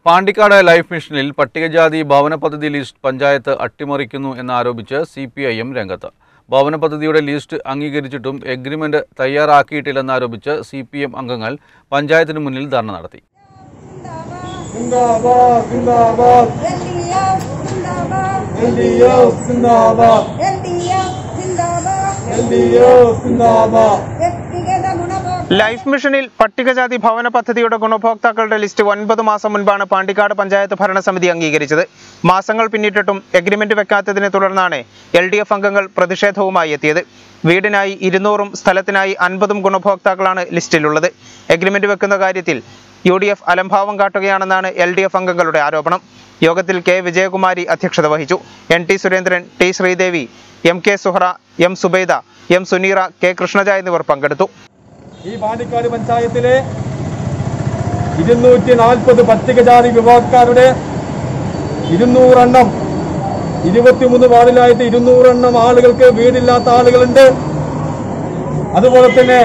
Pandikkad life മിഷനിൽ പട്ടികജാതി ഭവന പദ്ധതി ലിസ്റ്റ് പഞ്ചായത്ത് അട്ടിമറിക്കുന്നു എന്നാരോപിച്ച് സി പി ഐ എം രംഗത്ത് ഭവന പദ്ധതിയുടെ ലിസ്റ്റ് അംഗീകരിച്ചിട്ടും എഗ്രിമെന്റ് തയ്യാറാക്കിയിട്ടില്ലെന്നാരോപിച്ച് സി പി എം അംഗങ്ങൾ പഞ്ചായത്തിന് മുന്നിൽ ധർണ നടത്തി സിന്ദാബാദ് സിന്ദാബാദ് LDF സിന്ദാബാദ് എൽ ഡി എഫ് സിന്ദാബാദ് LDF സിന്ദാബാദ് എൽ ഡി എഫ് സിന്ദാബാദ് വ്യക്തിഗത ഗുണഭോക്തൃ ലൈഫ് മിഷനിൽ പട്ടികജാതി ഭവന പദ്ധതിയുടെ ഗുണഭോക്താക്കളുടെ ലിസ്റ്റ് ഒൻപത് മാസം മുൻപാണ് പാണ്ടിക്കാട് പഞ്ചായത്ത് ഭരണസമിതി അംഗീകരിച്ചത് മാസങ്ങൾ പിന്നിട്ടിട്ടും എഗ്രിമെന്റ് വെക്കാത്തതിനെ തുടർന്നാണ് എൽ ഡി എഫ് അംഗങ്ങൾ പ്രതിഷേധവുമായി എത്തിയത് വീടിനായി ഇരുന്നൂറും സ്ഥലത്തിനായി അൻപതും ഗുണഭോക്താക്കളാണ് ലിസ്റ്റിലുള്ളത് എഗ്രിമെന്റ് വെക്കുന്ന കാര്യത്തിൽ യു ഡി എഫ് അലംഭാവം കാട്ടുകയാണെന്നാണ് എൽ ഡി എഫ് അംഗങ്ങളുടെ ആരോപണം യോഗത്തിൽ കെ വിജയകുമാരി അധ്യക്ഷത വഹിച്ചു N T Surendran T Sreedevi M K Suhara M Subaida M Suneera K Krishnaja എന്നിവർ പങ്കെടുത്തു ഈ പാണ്ടിക്കാട് പഞ്ചായത്തിലെ ഇരുന്നൂറ്റി നാൽപ്പത് പട്ടികജാതി വിഭാഗക്കാരുടെ ഇരുന്നൂറെണ്ണം ഇരുപത്തിമൂന്ന് വാർഡിലായിട്ട് ഇരുന്നൂറെണ്ണം ആളുകൾക്ക് വീടില്ലാത്ത ആളുകളുണ്ട് അതുപോലെ തന്നെ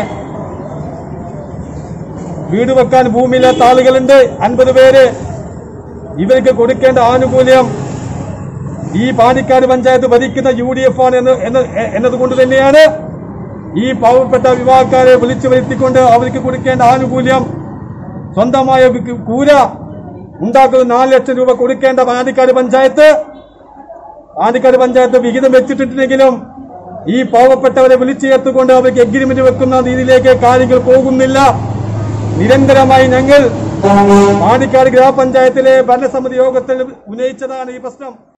വീട് വെക്കാൻ ഭൂമിയില്ലാത്ത ആളുകളുണ്ട് അൻപത് പേര് ഇവർക്ക് കൊടുക്കേണ്ട ആനുകൂല്യം ഈ പാണ്ടിക്കാട് പഞ്ചായത്ത് ഭരിക്കുന്ന യു ഡി എഫ് ആണ് എന്ന് എന്ന്- എന്നതുകൊണ്ട് തന്നെയാണ് ഈ പാവപ്പെട്ട വിവാഹക്കാരെ വിളിച്ചു വരുത്തിക്കൊണ്ട് അവർക്ക് കൊടുക്കേണ്ട ആനുകൂല്യം സ്വന്തമായ വി- കൂര ഉണ്ടാക്കുന്ന നാല് ലക്ഷം രൂപ കൊടുക്കേണ്ട പാണ്ടിക്കാട് പഞ്ചായത്ത് പാണ്ടിക്കാട് പഞ്ചായത്ത് വിഹിതം വെച്ചിട്ടുണ്ടെങ്കിലും ഈ പാവപ്പെട്ടവരെ വിളിച്ചു ചേർത്തുകൊണ്ട് അവർക്ക് എഗ്രിമെന്റ് വെക്കുന്ന രീതിയിലേക്ക് കാര്യങ്ങൾ പോകുന്നില്ല നിരന്തരമായി ഞങ്ങൾ പാണ്ടിക്കാട് ഗ്രാമപഞ്ചായത്തിലെ ഭരണസമിതി യോഗത്തിൽ ഉന്നയിച്ചതാണ് ഈ പ്രശ്നം